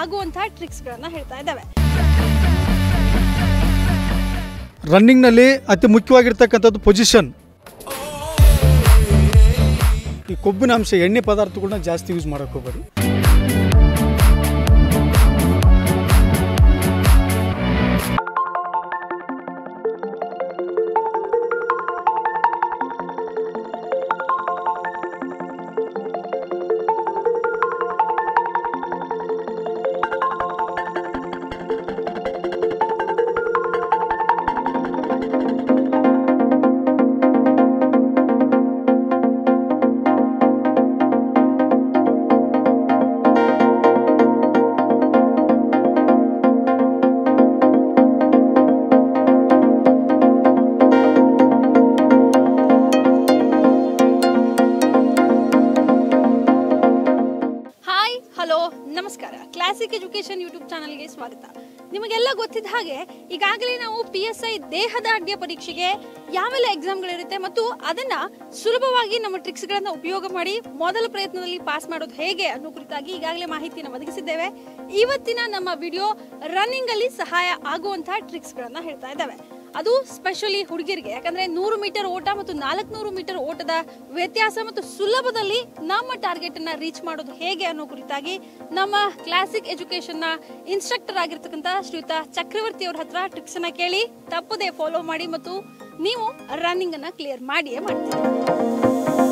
ಆಗುವಂತಹ ಟ್ರಿಕ್ಸ್ಗಳನ್ನ ಹೇಳ್ತಾ ಇದ್ದಾವೆ ರನ್ನಿಂಗ್ನಲ್ಲಿ ಅತಿ ಮುಖ್ಯವಾಗಿರ್ತಕ್ಕಂಥದ್ದು ಪೊಸಿಷನ್ ಈ ಕೊಬ್ಬಿನ ಅಂಶ ಎಣ್ಣೆ ಪದಾರ್ಥಗಳನ್ನ ಜಾಸ್ತಿ ಯೂಸ್ ಮಾಡೋಕೆ ಹೋಗ್ಬೇಡಿ ಹಾಯ್ ಹಲೋ ನಮಸ್ಕಾರ ಕ್ಲಾಸಿಕ್ ಎಜುಕೇಶನ್ ಯೂಟ್ಯೂಬ್ ಚಾನಲ್ಗೆ ಸ್ವಾಗತ ನಿಮಗೆಲ್ಲ ಗೊತ್ತಿದ್ದ ಹಾಗೆ ಈಗಾಗಲೇ ನಾವು ಪಿ ಎಸ್ ಐ ದೇಹದ ಅಡ್ಡಿಯ ಪರೀಕ್ಷೆಗೆ ಯಾವೆಲ್ಲ ಎಕ್ಸಾಮ್ಗಳಿರುತ್ತೆ ಮತ್ತು ಅದನ್ನ ಸುಲಭವಾಗಿ ನಮ್ಮ ಟ್ರಿಕ್ಸ್ಗಳನ್ನ ಉಪಯೋಗ ಮಾಡಿ ಮೊದಲ ಪ್ರಯತ್ನದಲ್ಲಿ ಪಾಸ್ ಮಾಡೋದು ಹೇಗೆ ಅನ್ನೋ ಕುರಿತಾಗಿ ಈಗಾಗಲೇ ಮಾಹಿತಿಯನ್ನು ಒದಗಿಸಿದ್ದೇವೆ ಇವತ್ತಿನ ನಮ್ಮ ವಿಡಿಯೋ ರನ್ನಿಂಗ್ ಅಲ್ಲಿ ಸಹಾಯ ಆಗುವಂತಹ ಟ್ರಿಕ್ಸ್ಗಳನ್ನ ಹೇಳ್ತಾ ಇದ್ದಾವೆ ಅದು ಸ್ಪೆಷಲಿ ಹುಡುಗಿರಿಗೆ ಯಾಕಂದ್ರೆ ನೂರು ಮೀಟರ್ ಓಟ ಮತ್ತು ನಾಲ್ಕುನೂರು ಮೀಟರ್ ಓಟದ ವ್ಯತ್ಯಾಸ ಮತ್ತು ಸುಲಭದಲ್ಲಿ ನಮ್ಮ ಟಾರ್ಗೆಟ್ ಅನ್ನ ರೀಚ್ ಮಾಡೋದು ಹೇಗೆ ಅನ್ನೋ ಕುರಿತಾಗಿ ನಮ್ಮ ಕ್ಲಾಸಿಕ್ ಎಜುಕೇಶನ್ ನ ಇನ್ಸ್ಟ್ರಕ್ಟರ್ ಆಗಿರ್ತಕ್ಕಂಥ ಶ್ರೀಯುತ ಚಕ್ರವರ್ತಿ ಅವ್ರ ಹತ್ರ ಟ್ರಿಕ್ಸ್ ಅನ್ನ ಕೇಳಿ ತಪ್ಪದೆ ಫಾಲೋ ಮಾಡಿ ಮತ್ತು ನೀವು ರನ್ನಿಂಗ್ ಅನ್ನ ಕ್ಲಿಯರ್ ಮಾಡಿಯೇ ಮಾಡ್ತೀರಿ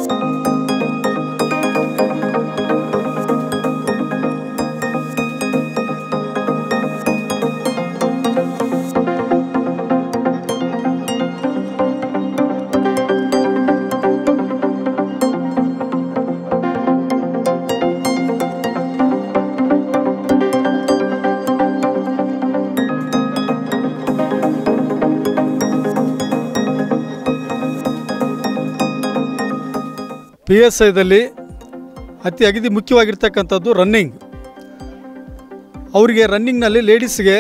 ಪಿ ಎಸ್ ಐದಲ್ಲಿ ಅತಿ ಅಗದಿ ಮುಖ್ಯವಾಗಿರ್ತಕ್ಕಂಥದ್ದು ರನ್ನಿಂಗ್ ಅವರಿಗೆ ರನ್ನಿಂಗ್ನಲ್ಲಿ ಲೇಡೀಸ್ಗೆ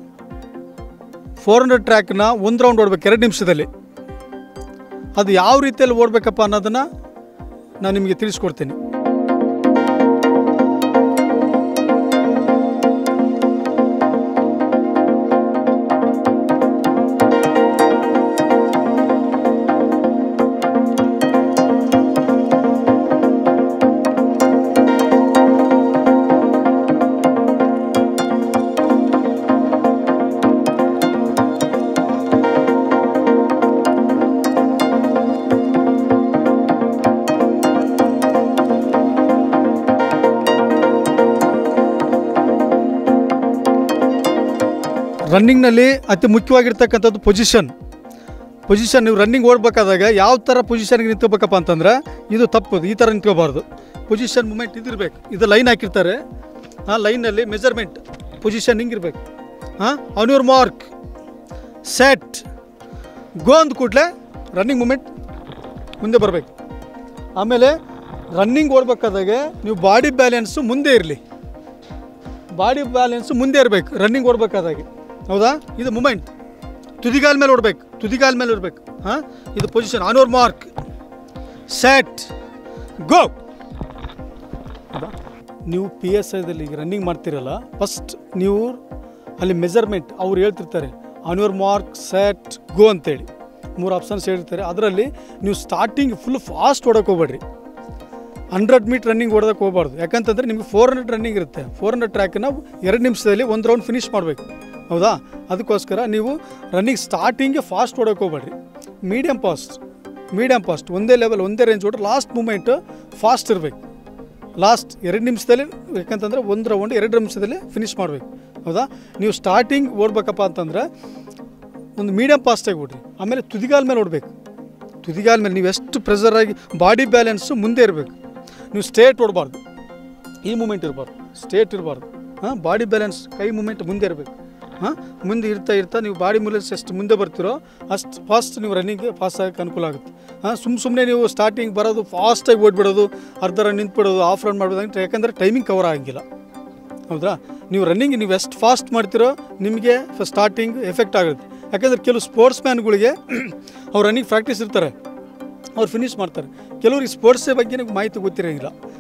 ಫೋರ್ ಹಂಡ್ರೆಡ್ ಟ್ರ್ಯಾಕ್ನ ಒಂದು ರೌಂಡ್ ಓಡಬೇಕು ಎರಡು ನಿಮಿಷದಲ್ಲಿ ಅದು ಯಾವ ರೀತಿಯಲ್ಲಿ ಓಡಬೇಕಪ್ಪ ಅನ್ನೋದನ್ನು ನಾನು ನಿಮಗೆ ತಿಳಿಸ್ಕೊಡ್ತೀನಿ ರನ್ನಿಂಗ್ನಲ್ಲಿ ಅತಿ ಮುಖ್ಯವಾಗಿರ್ತಕ್ಕಂಥದ್ದು ಪೊಸಿಷನ್ ಪೊಸಿಷನ್ ನೀವು ರನ್ನಿಂಗ್ ಓಡಬೇಕಾದಾಗ ಯಾವ ಥರ ಪೊಸಿಷನ್ಗೆ ನಿಂತ್ಕೋಬೇಕಪ್ಪ ಅಂತಂದ್ರೆ ಇದು ತಪ್ಪು ಈ ಥರ ನಿಂತ್ಕೋಬಾರ್ದು ಪೊಸಿಷನ್ ಮೂಮೆಂಟ್ ಇದಿರ್ಬೇಕು ಇದು ಲೈನ್ ಹಾಕಿರ್ತಾರೆ ಆ ಲೈನಲ್ಲಿ ಮೆಜರ್ಮೆಂಟ್ ಪೊಸಿಷನ್ ಹಿಂಗಿರ್ಬೇಕು ಹಾಂ on your mark set go ಅಂದ ಕೂಡಲೇ ರನ್ನಿಂಗ್ ಮೂಮೆಂಟ್ ಮುಂದೆ ಬರಬೇಕು ಆಮೇಲೆ ರನ್ನಿಂಗ್ ಓಡಬೇಕಾದಾಗ ನೀವು ಬಾಡಿ ಬ್ಯಾಲೆನ್ಸು ಮುಂದೆ ಇರಲಿ ಬಾಡಿ ಬ್ಯಾಲೆನ್ಸು ಮುಂದೆ ಇರಬೇಕು ರನ್ನಿಂಗ್ ಓಡಬೇಕಾದಾಗೆ ಹೌದಾ ಇದು ಮೂಮೆಂಟ್ ತುದಿಗಾಲ ಮೇಲೆ ಓಡಬೇಕು ತುದಿಗಾಲ ಮೇಲೆ ಇರಬೇಕು ಹಾಂ ಇದು position on your mark set go ಹೌದಾ ನೀವು ಪಿ ಎಸ್ ಐದಲ್ಲಿ ಈಗ ರನ್ನಿಂಗ್ ಮಾಡ್ತೀರಲ್ಲ ಫಸ್ಟ್ ನೀವು ಅಲ್ಲಿ ಮೆಜರ್ಮೆಂಟ್ ಅವ್ರು ಹೇಳ್ತಿರ್ತಾರೆ on your mark set go ಅಂತೇಳಿ ಮೂರು ಆಪ್ಷನ್ಸ್ ಹೇಳಿರ್ತಾರೆ ಅದರಲ್ಲಿ ನೀವು ಸ್ಟಾರ್ಟಿಂಗ್ ಫುಲ್ ಫಾಸ್ಟ್ ಓಡೋಕೆ ಹೋಗ್ಬೇಡ್ರಿ ಹಂಡ್ರೆಡ್ ಮೀಟ್ ರನ್ನಿಂಗ್ ಓಡೋದಕ್ಕೆ ಹೋಗ್ಬಾರ್ದು ಯಾಕಂತಂದರೆ ನಿಮಗೆ ಫೋರ್ ಹಂಡ್ರೆಡ್ ರನ್ನಿಂಗ್ ಇರುತ್ತೆ ಫೋರ್ ಹಂಡ್ರೆಡ್ ಟ್ರ್ಯಾಕನ್ನ ಎರಡು ನಿಮಿಷದಲ್ಲಿ ಒಂದು ರೌಂಡ್ ಫಿನಿಷ್ ಮಾಡಬೇಕು ಹೌದಾ ಅದಕ್ಕೋಸ್ಕರ ನೀವು ರನ್ನಿಂಗ್ ಸ್ಟಾರ್ಟಿಂಗ್ಗೆ ಫಾಸ್ಟ್ ಓಡೋಕೆ ಹೋಗ್ಬೇಡ್ರಿ ಮೀಡಿಯಮ್ ಫಾಸ್ಟ್ ಮೀಡಿಯಮ್ ಫಾಸ್ಟ್ ಒಂದೇ ಲೆವೆಲ್ ಒಂದೇ ರೇಂಜ್ ಓಡ್ರೆ ಲಾಸ್ಟ್ ಮೂಮೆಂಟು ಫಾಸ್ಟ್ ಇರಬೇಕು ಲಾಸ್ಟ್ ಎರಡು ನಿಮಿಷದಲ್ಲಿ ಯಾಕಂತಂದರೆ ಒಂದು ರೌಂಡ್ ಎರಡು ನಿಮಿಷದಲ್ಲಿ ಫಿನಿಷ್ ಮಾಡಬೇಕು ಹೌದಾ ನೀವು ಸ್ಟಾರ್ಟಿಂಗ್ ಓಡ್ಬೇಕಪ್ಪ ಅಂತಂದ್ರೆ ಒಂದು ಮೀಡಿಯಮ್ ಫಾಸ್ಟಾಗಿ ಓಡ್ರಿ ಆಮೇಲೆ ತುದಿಗಾಲ ಮೇಲೆ ಓಡಬೇಕು ತುದಿಗಾಲ ಮೇಲೆ ನೀವು ಎಷ್ಟು ಪ್ರೆಷರ್ ಆಗಿ ಬಾಡಿ ಬ್ಯಾಲೆನ್ಸು ಮುಂದೆ ಇರಬೇಕು ನೀವು ಸ್ಟೇಟ್ ಓಡಬಾರ್ದು ಈ ಮೂಮೆಂಟ್ ಇರಬಾರ್ದು ಸ್ಟೇಟ್ ಇರಬಾರ್ದು ಹಾಂ ಬಾಡಿ ಬ್ಯಾಲೆನ್ಸ್ ಕೈ ಮೂಮೆಂಟ್ ಮುಂದೆ ಇರಬೇಕು ಹಾಂ ಮುಂದೆ ಇರ್ತಾ ಇರ್ತಾ ನೀವು ಬಾಡಿ ಮೂಲೆನ್ಸ್ ಎಷ್ಟು ಮುಂದೆ ಬರ್ತೀರೋ ಅಷ್ಟು ಫಾಸ್ಟ್ ನೀವು ರನ್ನಿಂಗ್ಗೆ ಫಾಸ್ಟ್ ಆಗಕ್ಕೆ ಅನುಕೂಲ ಆಗುತ್ತೆ ಹಾಂ ಸುಮ್ಮ ಸುಮ್ಮನೆ ನೀವು ಸ್ಟಾರ್ಟಿಂಗ್ ಬರೋದು ಫಾಸ್ಟಾಗಿ ಓಡ್ಬಿಡೋದು ಅರ್ಧ ರನ್ ನಿಂತ್ಬಿಡೋದು ಆಫ್ ರನ್ ಮಾಡ್ಬೋದು ಅಂತ ಯಾಕಂದರೆ ಟೈಮಿಂಗ್ ಕವರ್ ಆಗಂಗಿಲ್ಲ ಹೌದಾ ನೀವು ರನ್ನಿಂಗ್ ನೀವು ಎಷ್ಟು ಫಾಸ್ಟ್ ಮಾಡ್ತೀರೋ ನಿಮಗೆ ಸ್ಟಾರ್ಟಿಂಗ್ ಎಫೆಕ್ಟ್ ಆಗುತ್ತೆ ಯಾಕಂದರೆ ಕೆಲವು ಸ್ಪೋರ್ಟ್ಸ್ ಮ್ಯಾನ್ಗಳಿಗೆ ಅವ್ರು ರನ್ನಿಂಗ್ ಪ್ರಾಕ್ಟೀಸ್ ಇರ್ತಾರೆ ಅವ್ರು ಫಿನಿಷ್ ಮಾಡ್ತಾರೆ ಕೆಲವ್ರಿಗೆ ಸ್ಪೋರ್ಟ್ಸ್ ಬಗ್ಗೆ ಮಾಹಿತಿ ಗೊತ್ತಿರೋಂಗಿಲ್ಲ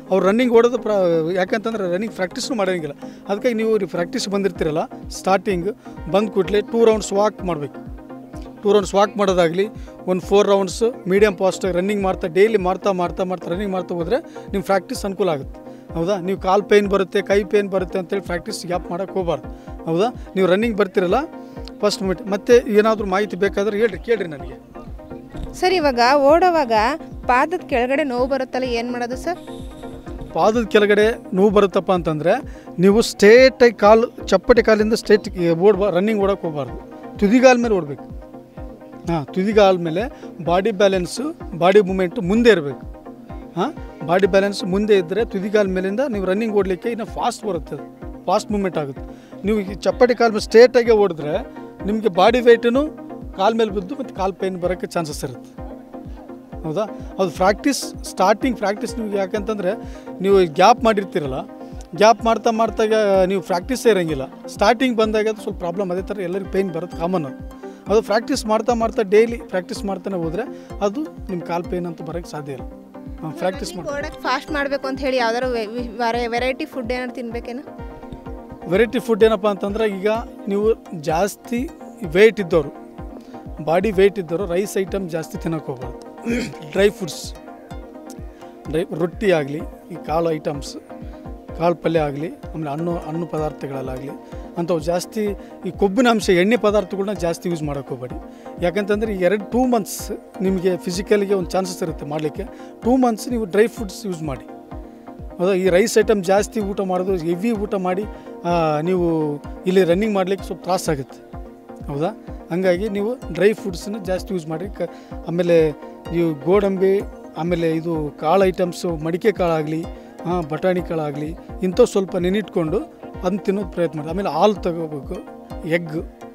ಅವ್ರು ರನ್ನಿಂಗ್ ಓಡೋದು ಪ್ರ ಯಾಕಂತಂದ್ರೆ ರನ್ನಿಂಗ್ ಪ್ರಾಕ್ಟೀಸ್ನು ಮಾಡೋಂಗಿಲ್ಲ ಅದಕ್ಕಾಗಿ ನೀವು ಪ್ರಾಕ್ಟೀಸ್ ಬಂದಿರ್ತೀರಲ್ಲ ಸ್ಟಾರ್ಟಿಂಗ್ ಬಂದ ಕೂಡಲೇ ಟೂ ರೌಂಡ್ಸ್ ವಾಕ್ ಮಾಡಬೇಕು ಟೂ ರೌಂಡ್ಸ್ ವಾಕ್ ಮಾಡೋದಾಗಲಿ ಒಂದು ಫೋರ್ ರೌಂಡ್ಸ್ ಮೀಡಿಯಮ್ ಫಾಸ್ಟಾಗಿ ರನ್ನಿಂಗ್ ಮಾಡ್ತಾ ಡೈಲಿ ಮಾಡ್ತಾ ಮಾಡ್ತಾ ಮಾಡ್ತಾ ರನ್ನಿಂಗ್ ಮಾಡ್ತಾ ಹೋದರೆ ನಿಮ್ಮ ಪ್ರಾಕ್ಟೀಸ್ ಅನುಕೂಲ ಆಗುತ್ತೆ ಹೌದಾ ನೀವು ಕಾಲು ಪೇನ್ ಬರುತ್ತೆ ಕೈ ಪೇನ್ ಬರುತ್ತೆ ಅಂತೇಳಿ ಪ್ರಾಕ್ಟೀಸ್ ಗ್ಯಾಪ್ ಮಾಡೋಕ್ಕೆ ಹೋಗ್ಬಾರ್ದು ಹೌದಾ ನೀವು ರನ್ನಿಂಗ್ ಬರ್ತಿರಲ್ಲ ಫಸ್ಟ್ ಮಿಟ್ ಮತ್ತೆ ಏನಾದರೂ ಮಾಹಿತಿ ಬೇಕಾದ್ರೆ ಹೇಳ್ರಿ ಕೇಳ್ರಿ ನನಗೆ ಸರ್ ಇವಾಗ ಓಡೋವಾಗ ಪಾದದ ಕೆಳಗಡೆ ನೋವು ಬರುತ್ತಲ್ಲ ಏನು ಮಾಡೋದು ಸರ್ ಪಾದದ ಕೆಳಗಡೆ ನೋವು ಬರುತ್ತಪ್ಪ ಅಂತಂದರೆ ನೀವು ಸ್ಟ್ರೇಟಾಗಿ ಕಾಲು ಚಪ್ಪಟೆ ಕಾಲಿಂದ ಸ್ಟ್ರೇಟ್ ಓಡ್ ರನ್ನಿಂಗ್ ಓಡೋಕೆ ಹೋಗ್ಬಾರ್ದು ತುದಿಗಾಲ ಮೇಲೆ ಓಡಬೇಕು ಹಾಂ ತುದಿಗಾಲ ಮೇಲೆ ಬಾಡಿ ಬ್ಯಾಲೆನ್ಸು ಬಾಡಿ ಮೂಮೆಂಟು ಮುಂದೆ ಇರಬೇಕು ಹಾಂ ಬಾಡಿ ಬ್ಯಾಲೆನ್ಸ್ ಮುಂದೆ ಇದ್ದರೆ ತುದಿಗಾಲ ಮೇಲಿಂದ ನೀವು ರನ್ನಿಂಗ್ ಓಡಲಿಕ್ಕೆ ಇನ್ನು ಫಾಸ್ಟ್ ಬರುತ್ತೆ ಅದು ಫಾಸ್ಟ್ ಮೂಮೆಂಟ್ ಆಗುತ್ತೆ ನೀವು ಈ ಚಪ್ಪಟೆ ಕಾಲು ಮೇಲೆ ಸ್ಟ್ರೇಟಾಗೆ ಓಡಿದ್ರೆ ನಿಮಗೆ ಬಾಡಿ ವೆಯ್ಟನು ಕಾಲ ಮೇಲೆ ಬಿದ್ದು ಮತ್ತು ಕಾಲು ಪೇನ್ ಬರೋಕ್ಕೆ ಚಾನ್ಸಸ್ ಇರುತ್ತೆ ಹೌದಾ ಅದು ಪ್ರಾಕ್ಟೀಸ್ ಸ್ಟಾರ್ಟಿಂಗ್ ಪ್ರಾಕ್ಟೀಸ್ ನಿಮ್ಗೆ ಯಾಕಂತಂದರೆ ನೀವು ಗ್ಯಾಪ್ ಮಾಡಿರ್ತೀರಲ್ಲ ಗ್ಯಾಪ್ ಮಾಡ್ತಾ ಮಾಡ್ತಾ ನೀವು ಪ್ರಾಕ್ಟೀಸೇ ಇರೋಂಗಿಲ್ಲ ಸ್ಟಾರ್ಟಿಂಗ್ ಬಂದಾಗ ಅದು ಸ್ವಲ್ಪ ಪ್ರಾಬ್ಲಮ್ ಅದೇ ಥರ ಎಲ್ಲರಿಗೂ ಪೇಯ್ನ್ ಬರುತ್ತೆ ಕಾಮನ್ ಅದು ಅದು ಪ್ರಾಕ್ಟೀಸ್ ಮಾಡ್ತಾ ಮಾಡ್ತಾ ಡೈಲಿ ಪ್ರಾಕ್ಟೀಸ್ ಮಾಡ್ತಾನೆ ಹೋದರೆ ಅದು ನಿಮ್ಮ ಕಾಲು ಪೇಯ್ನ್ ಅಂತ ಬರೋಕ್ಕೆ ಸಾಧ್ಯ ಇಲ್ಲ ಪ್ರಾಕ್ಟೀಸ್ ಮಾಡಿ ಓಡಕ್ಕೆ ಫಾಸ್ಟ್ ಮಾಡಬೇಕು ಅಂತ ಹೇಳಿ ಯಾವ್ದಾದ್ರು ವೆರೈಟಿ ಫುಡ್ ಏನಾದ್ರು ತಿನ್ಬೇಕೇನು ವೆರೈಟಿ ಫುಡ್ ಏನಪ್ಪ ಅಂತಂದ್ರೆ ಈಗ ನೀವು ಜಾಸ್ತಿ ವೆಯ್ಟ್ ಇದ್ದವರು ಬಾಡಿ ವೆಯ್ಟ್ ಇದ್ದವರು ರೈಸ್ ಐಟಮ್ ಜಾಸ್ತಿ ತಿನ್ನೋಕೆ ಹೋಗ್ಬಾರ್ದು ಡ್ರೈ ಫುಡ್ಸ್ ಡ್ರೈ ರೊಟ್ಟಿ ಆಗಲಿ ಈ ಕಾಳು ಐಟಮ್ಸ್ ಕಾಳು ಪಲ್ಯ ಆಗಲಿ ಆಮೇಲೆ ಹಣ್ಣು ಹಣ್ಣು ಪದಾರ್ಥಗಳಲ್ಲಾಗಲಿ ಅಂಥವು ಜಾಸ್ತಿ ಈ ಕೊಬ್ಬಿನ ಅಂಶ ಎಣ್ಣೆ ಪದಾರ್ಥಗಳನ್ನ ಜಾಸ್ತಿ ಯೂಸ್ ಮಾಡೋಕೆ ಹೋಗಬೇಡಿ ಯಾಕಂತಂದರೆ ಈ ಎರಡು ಟೂ ಮಂತ್ಸ್ ನಿಮಗೆ ಫಿಸಿಕಲಿಗೆ ಒಂದು ಚಾನ್ಸಸ್ ಇರುತ್ತೆ ಮಾಡಲಿಕ್ಕೆ ಟೂ ಮಂತ್ಸ್ ನೀವು ಡ್ರೈ ಫುಡ್ಸ್ ಯೂಸ್ ಮಾಡಿ ಹೌದಾ ಈ ರೈಸ್ ಐಟಮ್ ಜಾಸ್ತಿ ಊಟ ಮಾಡೋದು ಹೆವಿ ಊಟ ಮಾಡಿ ಆ, ನೀವು ಇಲ್ಲಿ ರನ್ನಿಂಗ್ ಮಾಡಲಿಕ್ಕೆ ಸ್ವಲ್ಪ ತ್ರಾಸಾಗುತ್ತೆ ಹೌದಾ ಹಂಗಾಗಿ ನೀವು ಡ್ರೈ ಫುಡ್ಸನ್ನ ಜಾಸ್ತಿ ಯೂಸ್ ಮಾಡಿ ಕ ಆಮೇಲೆ ನೀವು ಗೋಡಂಬಿ ಆಮೇಲೆ ಇದು ಕಾಳು ಐಟಮ್ಸು ಮಡಿಕೆ ಕಾಳಾಗಲಿ ಬಟಾಣಿ ಕಾಳಾಗಲಿ ಇಂಥವು ಸ್ವಲ್ಪ ನೆನಿಟ್ಕೊಂಡು ಅದನ್ನ ತಿನ್ನೋದು ಪ್ರಯತ್ನ ಮಾಡಿ ಆಮೇಲೆ ಹಾಲು ತಗೋಬೇಕು ಎಗ್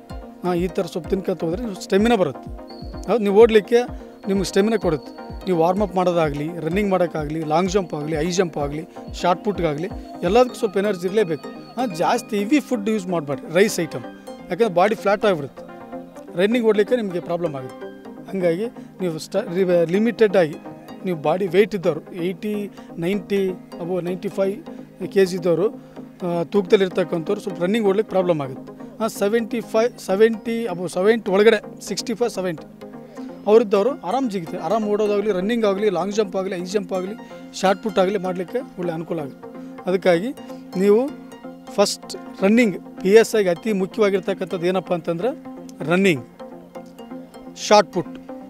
ಈ ಥರ ಸ್ವಲ್ಪ ತಿನ್ಕೊಂತ ಹೋದರೆ ಸ್ಟೆಮಿನ ಬರುತ್ತೆ ಹೌದು ನೀವು ಓಡಲಿಕ್ಕೆ ನಿಮ್ಗೆ ಸ್ಟೆಮಿನ ಕೊಡುತ್ತೆ ನೀವು ವಾರ್ಮ್ ಅಪ್ ಮಾಡೋದಾಗಲಿ ರನ್ನಿಂಗ್ ಮಾಡೋಕ್ಕಾಗಲಿ ಲಾಂಗ್ ಜಂಪ್ ಆಗಲಿ ಹೈ ಜಂಪ್ ಆಗಲಿ ಶಾರ್ಟ್ ಪುಟ್ಗಾಗಲಿ ಎಲ್ಲದಕ್ಕೂ ಸ್ವಲ್ಪ ಎನರ್ಜಿ ಇರಲೇಬೇಕು ಹಾಂ ಜಾಸ್ತಿ ಇವಿ ಫುಡ್ ಯೂಸ್ ಮಾಡಬೇಡ್ರಿ ರೈಸ್ ಐಟಮ್ ಯಾಕಂದ್ರೆ ಬಾಡಿ ಫ್ಲ್ಯಾಟ್ ಆಗಿಬಿಡುತ್ತೆ ರನ್ನಿಂಗ್ ಓಡಲಿಕ್ಕೆ ನಿಮಗೆ ಪ್ರಾಬ್ಲಮ್ ಆಗುತ್ತೆ ಹಾಗಾಗಿ ನೀವು ಸ್ಟ ಲಿಮಿಟೆಡ್ ಆಗಿ ನೀವು ಬಾಡಿ ವೆಯ್ಟ್ ಇದ್ದವರು eighty ninety above ninety five K G ಇದ್ದವರು ತೂಕದಲ್ಲಿ ಇರ್ತಕ್ಕಂಥವ್ರು ಸ್ವಲ್ಪ ರನ್ನಿಂಗ್ ಓಡ್ಲಿಕ್ಕೆ ಪ್ರಾಬ್ಲಮ್ ಆಗುತ್ತೆ ಹಾಂ seventy five seventy above seventy ಒಳಗಡೆ ಸಿಕ್ಸ್ಟಿ ಫೈವ್ ಸೆವೆಂಟಿ ಅವರಿದ್ದವರು ಆರಾಮ್ ಜಿಗಿತಾರೆ ಆರಾಮ್ ಓಡೋದಾಗಲಿ ರನ್ನಿಂಗ್ ಆಗಲಿ ಲಾಂಗ್ ಜಂಪ್ ಆಗಲಿ ಹೈ ಜಂಪ್ ಆಗಲಿ ಶಾರ್ಟ್ ಪುಟ್ ಆಗಲಿ ಮಾಡಲಿಕ್ಕೆ ಒಳ್ಳೆ ಅನುಕೂಲ ಆಗುತ್ತೆ ಅದಕ್ಕಾಗಿ ನೀವು ಫಸ್ಟ್ ರನ್ನಿಂಗ್ ಪಿ ಎಸ್ ಐಗೆ ಅತಿ ಮುಖ್ಯವಾಗಿರ್ತಕ್ಕಂಥದ್ದು ಏನಪ್ಪ ಅಂತಂದ್ರೆ running shot put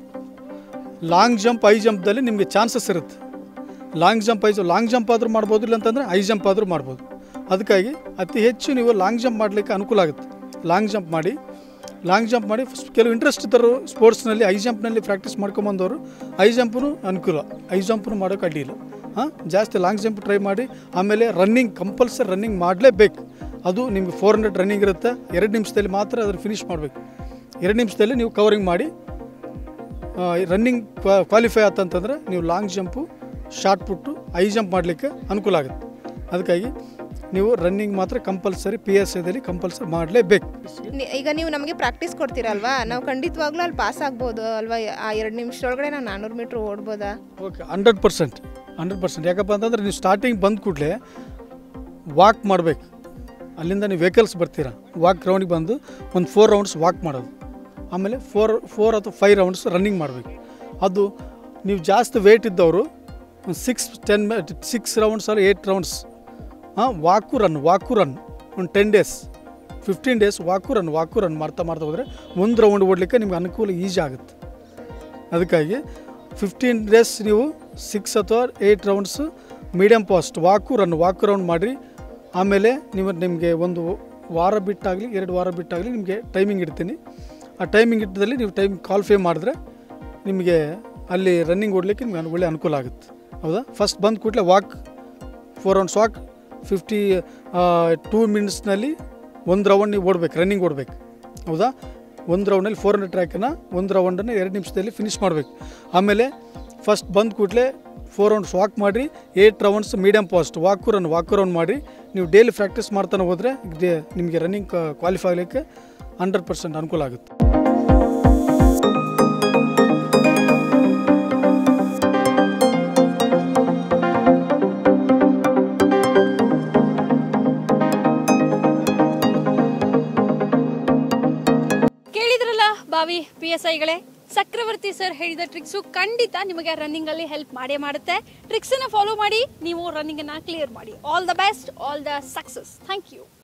long jump high ಜಂಪ್ದಲ್ಲಿ ನಿಮಗೆ ಚಾನ್ಸಸ್ ಇರುತ್ತೆ long jump high long jump ಆದರೂ ಮಾಡ್ಬೋದು ಇಲ್ಲ ಅಂತಂದರೆ ಹೈ ಜಂಪ್ ಆದರೂ ಮಾಡ್ಬೋದು ಅದಕ್ಕಾಗಿ ಅತಿ ಹೆಚ್ಚು ನೀವು ಲಾಂಗ್ ಜಂಪ್ ಮಾಡಲಿಕ್ಕೆ ಅನುಕೂಲ ಆಗುತ್ತೆ ಲಾಂಗ್ ಜಂಪ್ ಮಾಡಿ ಲಾಂಗ್ ಜಂಪ್ ಮಾಡಿ ಫಸ್ಟ್ ಕೆಲವು ಇಂಟ್ರೆಸ್ಟ್ ಇದ್ದರು ಸ್ಪೋರ್ಟ್ಸ್ನಲ್ಲಿ ಹೈ ಜಂಪ್ನಲ್ಲಿ ಪ್ರಾಕ್ಟೀಸ್ ಮಾಡ್ಕೊಂಬಂದವರು ಹೈ ಜಂಪ್ನು ಅನುಕೂಲ ಹೈ ಜಂಪ್ನು ಮಾಡೋಕೆ ಅಡ್ಡಿ ಇಲ್ಲ ಹಾಂ ಜಾಸ್ತಿ ಲಾಂಗ್ ಜಂಪ್ ಟ್ರೈ ಮಾಡಿ ಆಮೇಲೆ ರನ್ನಿಂಗ್ ಕಂಪಲ್ಸರಿ ರನ್ನಿಂಗ್ ಮಾಡಲೇಬೇಕು ಅದು ನಿಮಗೆ ಫೋರ್ ಹಂಡ್ರೆಡ್ ರನ್ನಿಂಗ್ ಇರುತ್ತೆ ಎರಡು ನಿಮಿಷದಲ್ಲಿ ಮಾತ್ರ ಅದನ್ನು ಫಿನಿಷ್ ಮಾಡಬೇಕು ಎರಡು ನಿಮಿಷದಲ್ಲಿ ನೀವು ಕವರಿಂಗ್ ಮಾಡಿ ರನ್ನಿಂಗ್ ಕ್ವಾಲಿಫೈ ಆತಂತಂದ್ರೆ ನೀವು long jump shot put high jump ಮಾಡಲಿಕ್ಕೆ ಅನುಕೂಲ ಆಗುತ್ತೆ ಅದಕ್ಕಾಗಿ ನೀವು ರನ್ನಿಂಗ್ ಮಾತ್ರ ಕಂಪಲ್ಸರಿ ಪಿ ಎಸ್ ಐದಲ್ಲಿ ಕಂಪಲ್ಸರಿ ಮಾಡಲೇಬೇಕು ನಿ- ಈಗ ನೀವು ನಮಗೆ ಪ್ರಾಕ್ಟೀಸ್ ಕೊಡ್ತೀರಲ್ವಾ ನಾವು ಖಂಡಿತವಾಗ್ಲೂ ಅಲ್ಲಿ ಪಾಸ್ ಆಗ್ಬೋದು ಅಲ್ವಾ ಆ ಎರಡು ನಿಮಿಷದೊಳಗಡೆ ನಾವು ನಾನ್ನೂರು ಮೀಟ್ರ್ ಓಡ್ಬೋದಾ okay hundred percent hundred percent ಯಾಕಪ್ಪ ಅಂತಂದ್ರೆ ನೀವು ಸ್ಟಾರ್ಟಿಂಗ್ ಬಂದ ಕೂಡಲೇ ವಾಕ್ ಮಾಡಬೇಕು ಅಲ್ಲಿಂದ ನೀವು ವೆಹಿಕಲ್ಸ್ ಬರ್ತೀರಾ ವಾಕ್ ಗ್ರೌಂಡಿಗೆ ಬಂದು ಒಂದು ಫೋರ್ ರೌಂಡ್ಸ್ ವಾಕ್ ಮಾಡೋದು ಆಮೇಲೆ ಫೋರ್ ಫೋರ್ ಅಥವಾ ಫೈವ್ ರೌಂಡ್ಸ್ ರನ್ನಿಂಗ್ ಮಾಡಬೇಕು ಅದು ನೀವು ಜಾಸ್ತಿ ವೆಯ್ಟ್ ಇದ್ದವರು ಒಂದು ಸಿಕ್ಸ್ ಟೆನ್ ಸಿಕ್ಸ್ ರೌಂಡ್ಸ್ ಅಲ್ಲಿ ಏಯ್ಟ್ ರೌಂಡ್ಸ್ ಹಾಂ ವಾಕು ರನ್ ವಾಕು ರನ್ ಒಂದು ten days fifteen days walk run walk run ಮಾಡ್ತಾ ಮಾಡ್ತಾ ಹೋದರೆ ಒಂದು ರೌಂಡ್ ಓಡಲಿಕ್ಕೆ ನಿಮ್ಗೆ ಅನುಕೂಲ ಈಜಿ ಆಗುತ್ತೆ ಅದಕ್ಕಾಗಿ ಫಿಫ್ಟೀನ್ ಡೇಸ್ ನೀವು ಸಿಕ್ಸ್ ಅಥವಾ eight rounds medium fast walk run walk round ಮಾಡಿರಿ ಆಮೇಲೆ ನೀವು ನಿಮಗೆ ಒಂದು ವಾರ ಬಿಟ್ಟಾಗಲಿ ಎರಡು ವಾರ ಬಿಟ್ಟಾಗಲಿ ನಿಮಗೆ ಟೈಮಿಂಗ್ ಇಡ್ತೀನಿ ಆ ಟೈಮಿಂಗ್ ಇಟ್ಟದಲ್ಲಿ ನೀವು ಟೈಮ್ ಕಾಲ್ಫೈ ಮಾಡಿದ್ರೆ ನಿಮಗೆ ಅಲ್ಲಿ ರನ್ನಿಂಗ್ ಓಡಲಿಕ್ಕೆ ನಿಮಗೆ ಒಳ್ಳೆ ಅನುಕೂಲ ಆಗುತ್ತೆ ಹೌದಾ ಫಸ್ಟ್ ಬಂದ ಕೂಡಲೇ walk four rounds walk fifty two ಮಿನಿಟ್ಸ್ನಲ್ಲಿ ಒಂದು ರೌಂಡ್ ನೀವು ಓಡ್ಬೇಕು ರನ್ನಿಂಗ್ ಓಡ್ಬೇಕು ಹೌದಾ ಒಂದು ರೌಂಡಲ್ಲಿ ಫೋರ್ ಹಂಡ್ರೆಡ್ ಟ್ರ್ಯಾಕನ್ನು ಒಂದು ರೌಂಡನ್ನು ಎರಡು ನಿಮಿಷದಲ್ಲಿ ಫಿನಿಷ್ ಮಾಡಬೇಕು ಆಮೇಲೆ ಫಸ್ಟ್ ಬಂದ ಕೂಡಲೇ ಫೋರ್ ರೌಂಡ್ಸ್ ವಾಕ್ ಮಾಡಿರಿ eight rounds medium fast walk run walk round ಮಾಡಿ ನೀವು ಡೈಲಿ ಪ್ರಾಕ್ಟೀಸ್ ಮಾಡ್ತಾನೆ ಹೋದರೆ ನಿಮಗೆ ರನ್ನಿಂಗ್ ಕ್ವಾಲಿಫೈ ಆಗಲಿಕ್ಕೆ ಹಂಡ್ರೆಡ್ ಪರ್ಸೆಂಟ್ ಅನುಕೂಲ ಆಗುತ್ತೆ ಭಾವಿ ಪಿ ಎಸ್ ಐಗಳೇ ಚಕ್ರವರ್ತಿ ಸರ್ ಹೇಳಿದ ಟ್ರಿಕ್ಸು ಖಂಡಿತ ನಿಮಗೆ ರನ್ನಿಂಗ್ ಅಲ್ಲಿ ಹೆಲ್ಪ್ ಮಾಡೇ ಮಾಡುತ್ತೆ ಟ್ರಿಕ್ಸ್ ಅನ್ನ ಫಾಲೋ ಮಾಡಿ ನೀವು ರನ್ನಿಂಗ್ ಅನ್ನ ಕ್ಲಿಯರ್ ಮಾಡಿ all the best all the success thank you